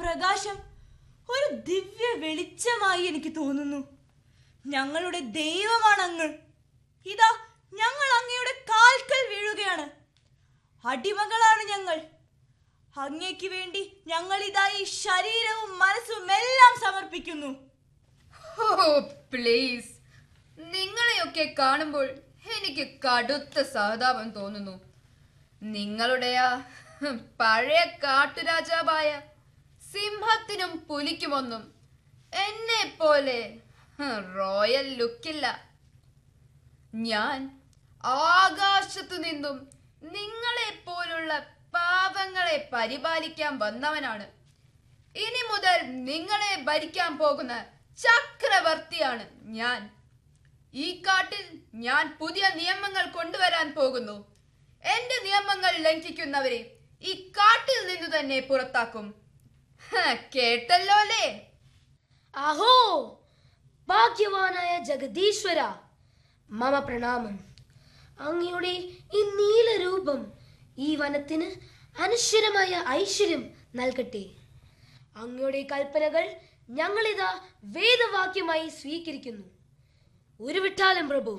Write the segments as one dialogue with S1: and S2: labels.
S1: പ്രകാശം ഒരു ദിവ്യ വെളിച്ചമായി എനിക്ക് തോന്നുന്നു ഞങ്ങളുടെ ദൈവമാണ് അങ്ങ് ഇതാ ഞങ്ങൾ അങ്ങയുടെ കാൽക്കൽ വീഴുകയാണ് അടിമകളാണ് ഞങ്ങൾ അങ്ങയ്ക്ക് വേണ്ടി ഞങ്ങൾ ഇതാ ഈ ശരീരവും മനസ്സും എല്ലാം സമർപ്പിക്കുന്നു
S2: ഓ പ്ലീസ് നിങ്ങളെയൊക്കെ കാണുമ്പോൾ എനിക്ക് കടുത്ത സഹതാപം തോന്നുന്നു നിങ്ങളുടെ ആ പഴയ കാട്ടുരാജാവായ സിംഹത്തിനും പുലിക്കുമൊന്നും എന്നെ പോലെ റോയൽ ലുക്കില്ല ഞാൻ ആകാശത്തു നിന്നും നിങ്ങളെ പോലുള്ള പാവങ്ങളെ പരിപാലിക്കാൻ വന്നവനാണ് ഇനി മുതൽ നിങ്ങളെ ഭരിക്കാൻ പോകുന്ന ചക്രവർത്തിയാണ് ഞാൻ ഈ കാട്ടിൽ ഞാൻ പുതിയ നിയമങ്ങൾ കൊണ്ടുവരാൻ പോകുന്നു എന്റെ നിയമങ്ങൾ ലംഘിക്കുന്നവരെ ഈ കാട്ടിൽ നിന്ന് തന്നെ പുറത്താക്കും ഹ, കേട്ടല്ലോ അല്ലേ
S3: അഹോ ഭാഗ്യവാനായ ജഗദീശ്വര മമ പ്രണാമം അങ്ങയുടെ ഈ നീലരൂപം ഈ വനത്തിന് അനശ്വരമായ ഐശ്വര്യം നൽകട്ടെ അങ്ങയുടെ കൽപ്പനകൾ ഞങ്ങളിതാ വേദവാക്യമായി സ്വീകരിക്കുന്നു ഉരുവിട്ടാലും പ്രഭു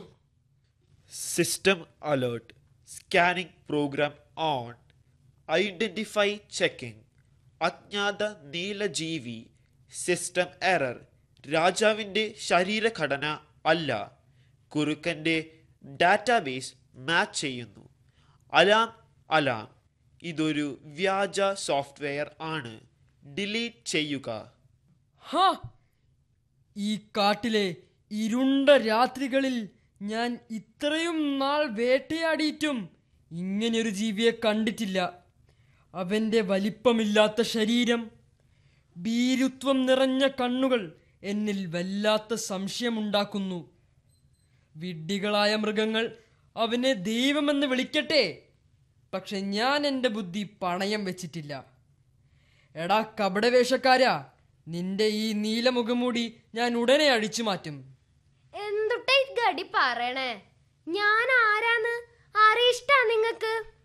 S4: System alert. Scanning program on. Identify checking. അജ്ഞാത നീലജീവി സിസ്റ്റം എറർ രാജാവിൻ്റെ ശരീരഘടന അല്ല കുറുക്കൻ്റെ ഡാറ്റാബേസ് മാച്ച് ചെയ്യുന്നു അലാം അലാം ഇതൊരു വ്യാജ സോഫ്റ്റ്വെയർ ആണ് ഡിലീറ്റ് ചെയ്യുക
S5: ഹാ ഈ കാട്ടിലെ ഇരുണ്ട രാത്രികളിൽ ഞാൻ ഇത്രയും നാൾ വേട്ടയാടിയിട്ടും ഇങ്ങനെയൊരു ജീവിയെ കണ്ടിട്ടില്ല അവൻ്റെ വലിപ്പമില്ലാത്ത ശരീരം ഭീരുത്വം നിറഞ്ഞ കണ്ണുകൾ എന്നിൽ വല്ലാത്ത സംശയമുണ്ടാക്കുന്നു വിഡ്ഢികളായ മൃഗങ്ങൾ അവനെ ദൈവമെന്ന് വിളിക്കട്ടെ പക്ഷെ ഞാൻ എൻ്റെ ബുദ്ധി പണയം വെച്ചിട്ടില്ല എടാ കപടവേഷക്കാരാ നിന്റെ ഈ നീലമുഖംമൂടി ഞാൻ ഉടനെ അഴിച്ചു മാറ്റും
S6: എന്തുട്ടാ ഈ ഗടി പറയണേ ഞാൻ ആരാന്ന് അറിയിഷ്ടാ നിങ്ങക്ക്